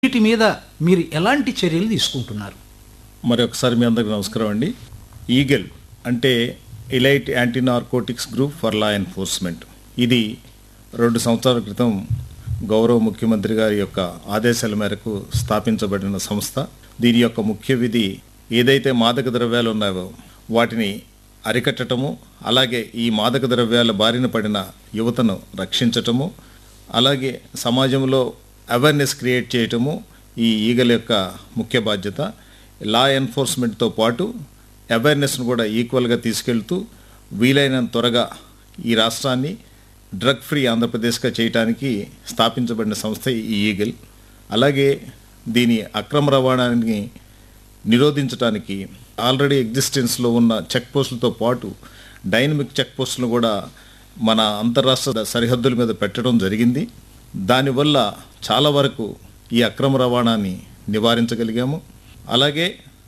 వీటి మీద మీరు ఎలాంటి చర్యలు తీసుకుంటున్నారు మరి ఒకసారి మీ అందరికి నమస్కారం అండి ఈగల్ అంటే elite anti narcotics group for law enforcement ఇది రెండు సంవత్సరాల క్రితం గౌరవ ముఖ్యమంత్రి గారి యొక్క ఆదేశాల మేరకు స్థాపించబడిన సంస్థ దీని యొక్క ముఖ్య విధి ఏదైతే మాదక ద్రవ్యాలు ఉన్నాయో వాటిని అరికట్టటము అలాగే ఈ మాదక ద్రవ్యాల బారిన పడిన యువతను రక్షించటము అలాగే సమాజంలో అవేర్నెస్ క్రియేట్ చేయటము ఈ ఈగల యొక్క ముఖ్య బాధ్యత లా ఎన్ఫోర్స్మెంట్తో పాటు అవేర్నెస్ను కూడా ఈక్వల్గా తీసుకెళ్తూ వీలైనంత త్వరగా ఈ రాష్ట్రాన్ని డ్రగ్ ఫ్రీ ఆంధ్రప్రదేశ్గా చేయటానికి స్థాపించబడిన సంస్థ ఈ ఈగల్ అలాగే దీని అక్రమ రవాణాని నిరోధించడానికి ఆల్రెడీ ఎగ్జిస్టెన్స్లో ఉన్న చెక్ పోస్టులతో పాటు డైనమిక్ చెక్ పోస్టులను కూడా మన అంతరాష్ట్ర సరిహద్దుల మీద పెట్టడం జరిగింది దానివల్ల చాలా వరకు ఈ అక్రమ రవాణాని నివారించగలిగాము అలాగే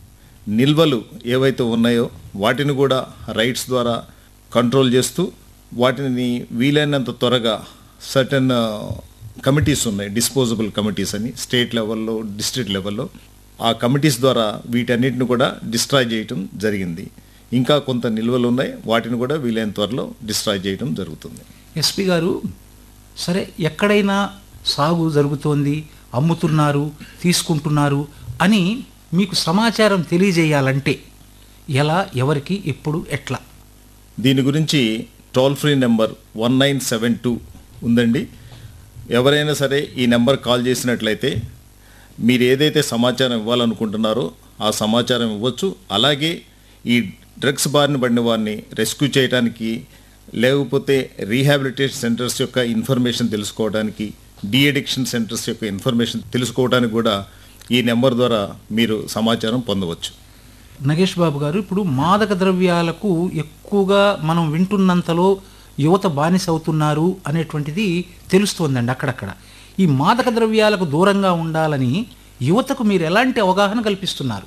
నిల్వలు ఏవైతే ఉన్నాయో వాటిని కూడా రైట్స్ ద్వారా కంట్రోల్ చేస్తూ వాటిని వీలైనంత త్వరగా సర్టన్ కమిటీస్ ఉన్నాయి డిస్పోజబుల్ కమిటీస్ అని స్టేట్ లెవెల్లో డిస్ట్రిక్ట్ లెవెల్లో ఆ కమిటీస్ ద్వారా వీటన్నిటిని కూడా డిస్ట్రాయ్ చేయటం జరిగింది ఇంకా కొంత నిల్వలు ఉన్నాయి వాటిని కూడా వీలైన త్వరలో డిస్ట్రాయ్ చేయటం జరుగుతుంది ఎస్పి గారు సరే ఎక్కడైనా సాగు జరుగుతోంది అమ్ముతున్నారు తీసుకుంటున్నారు అని మీకు సమాచారం తెలియజేయాలంటే ఎలా ఎవరికి ఎప్పుడు ఎట్లా దీని గురించి toll free number one nine seven two ఉందండి ఎవరైనా సరే ఈ నెంబర్ కాల్ చేసినట్లయితే మీరు ఏదైతే సమాచారం ఇవ్వాలనుకుంటున్నారో ఆ సమాచారం ఇవ్వచ్చు అలాగే ఈ డ్రగ్స్ బారిన పడిన వారిని రెస్క్యూ చేయడానికి లేకపోతే రీహాబిలిటేషన్ సెంటర్స్ యొక్క ఇన్ఫర్మేషన్ తెలుసుకోవడానికి డీఅడిక్షన్ సెంటర్స్ యొక్క ఇన్ఫర్మేషన్ తెలుసుకోవడానికి కూడా ఈ నెంబర్ ద్వారా మీరు సమాచారం పొందవచ్చు నగేష్ బాబు గారు ఇప్పుడు మాదక ద్రవ్యాలకు ఎక్కువగా మనం వింటున్నంతలో యువత బానిస అవుతున్నారు అనేటువంటిది తెలుస్తోందండి అక్కడక్కడ ఈ మాదక ద్రవ్యాలకు దూరంగా ఉండాలని యువతకు మీరు ఎలాంటి అవగాహన కల్పిస్తున్నారు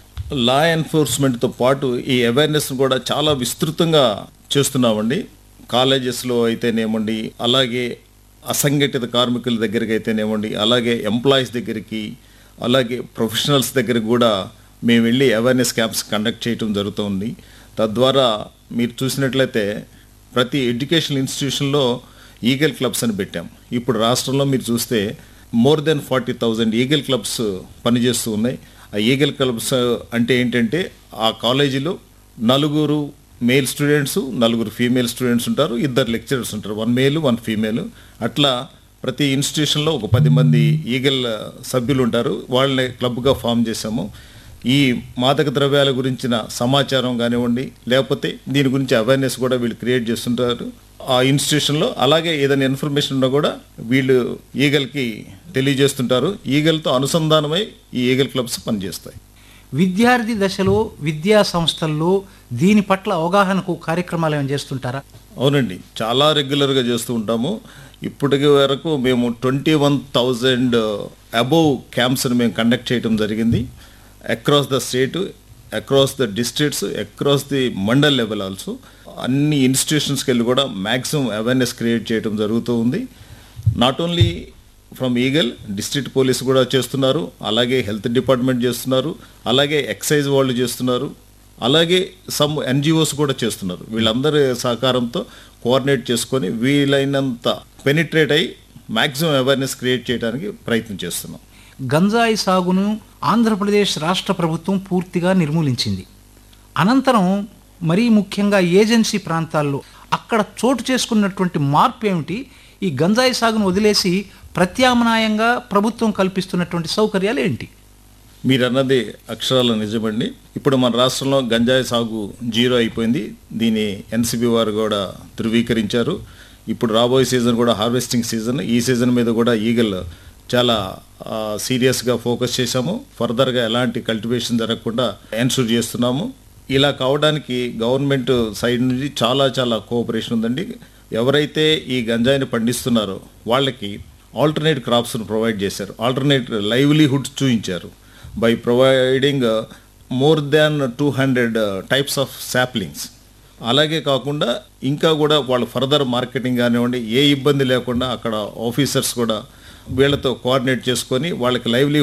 లా ఎన్ఫోర్స్మెంట్తో పాటు ఈ అవేర్నెస్ కూడా చాలా విస్తృతంగా చేస్తున్నామండి కాలేజెస్లో అయితేనేమండి అలాగే అసంఘటిత కార్మికుల దగ్గరికి అయితేనేమండి అలాగే ఎంప్లాయీస్ దగ్గరికి అలాగే ప్రొఫెషనల్స్ దగ్గరికి కూడా మేము వెళ్ళి అవేర్నెస్ క్యాంప్స్ కండక్ట్ చేయటం జరుగుతుంది తద్వారా మీరు చూసినట్లయితే ప్రతి ఎడ్యుకేషనల్ ఇన్స్టిట్యూషన్లో ఈగల్ క్లబ్స్ అని పెట్టాం ఇప్పుడు రాష్ట్రంలో మీరు చూస్తే more than forty thousand Eagle clubs పనిచేస్తూ ఉన్నాయి ఆ ఈగల్ క్లబ్స్ అంటే ఏంటంటే ఆ కాలేజీలో నలుగురు మేల్ స్టూడెంట్స్ నలుగురు ఫీమేల్ స్టూడెంట్స్ ఉంటారు ఇద్దరు లెక్చరర్స్ ఉంటారు వన్ మేల్ వన్ ఫీమేల్ అట్లా ప్రతి ఇన్స్టిట్యూషన్లో ఒక పది మంది ఈగల్ సభ్యులు ఉంటారు వాళ్ళని క్లబ్గా ఫామ్ చేశాము ఈ మాదక ద్రవ్యాల గురించిన సమాచారం కానివ్వండి లేకపోతే దీని గురించి అవేర్నెస్ కూడా వీళ్ళు క్రియేట్ చేస్తుంటారు ఆ ఇన్స్టిట్యూషన్లో అలాగే ఏదైనా ఇన్ఫర్మేషన్ ఉన్నా కూడా వీళ్ళు ఈగల్కి తెలియజేస్తుంటారు ఈగల్తో అనుసంధానమై ఈ ఈగల్ క్లబ్స్ పనిచేస్తాయి విద్యార్థి దశలో విద్యా సంస్థల్లో దీని పట్ల అవగాహనకు కార్యక్రమాలు ఏమైనా చేస్తుంటారా అవునండి చాలా రెగ్యులర్గా చేస్తూ ఉంటాము ఇప్పటికి వరకు మేము ట్వంటీ వన్ థౌజండ్ అబోవ్ క్యాంప్స్ని మేము కండక్ట్ చేయడం జరిగింది across the state across the districts across the mandal level also అన్ని ఇన్స్టిట్యూషన్స్కి వెళ్ళి కూడా మ్యాక్సిమం అవేర్నెస్ క్రియేట్ చేయడం జరుగుతూ ఉంది not only from Eagle district police కూడా చేస్తున్నారు అలాగే హెల్త్ డిపార్ట్మెంట్ చేస్తున్నారు అలాగే ఎక్సైజ్ వాళ్ళు చేస్తున్నారు అలాగే సమ్ ఎన్జిఓస్ కూడా చేస్తున్నారు వీళ్ళందరి సహకారంతో కోఆర్డినేట్ చేసుకొని వీలైనంత పెనిట్రేట్ అయ్యి మ్యాక్సిమం అవేర్నెస్ క్రియేట్ చేయడానికి ప్రయత్నం చేస్తున్నాం గంజాయి సాగును ఆంధ్రప్రదేశ్ రాష్ట్ర ప్రభుత్వం పూర్తిగా నిర్మూలించింది అనంతరం మరీ ముఖ్యంగా ఏజెన్సీ ప్రాంతాల్లో అక్కడ చోటు చేసుకున్నటువంటి మార్పు ఏమిటి ఈ గంజాయి సాగును వదిలేసి ప్రత్యామ్నాయంగా ప్రభుత్వం కల్పిస్తున్నటువంటి సౌకర్యాలు ఏంటి మీరు అన్నది అక్షరాల నిజమండి ఇప్పుడు మన రాష్ట్రంలో గంజాయి సాగు జీరో అయిపోయింది దీని ఎన్సిబి వారు కూడా ధృవీకరించారు ఇప్పుడు రాబోయే సీజన్ కూడా హార్వెస్టింగ్ సీజన్ ఈ సీజన్ మీద కూడా ఈగల్ చాలా సీరియస్గా ఫోకస్ చేశాము ఫర్దర్గా ఎలాంటి కల్టివేషన్ జరగకుండా ఎన్షూర్ చేస్తున్నాము ఇలా కావడానికి గవర్నమెంట్ సైడ్ నుంచి చాలా చాలా కోఆపరేషన్ ఉందండి ఎవరైతే ఈ గంజాయిని పండిస్తున్నారో వాళ్ళకి ఆల్టర్నేట్ క్రాప్స్ను ప్రొవైడ్ చేశారు ఆల్టర్నేట్ లైవ్లీహుడ్స్ చూపించారు by providing more than two hundred types of saplings అలాగే కాకుండా ఇంకా కూడా వాళ్ళు ఫర్దర్ మార్కెటింగ్ కానివ్వండి ఏ ఇబ్బంది లేకుండా అక్కడ ఆఫీసర్స్ కూడా వీళ్ళతో కోఆర్డినేట్ చేసుకొని వాళ్ళకి లైవ్లీ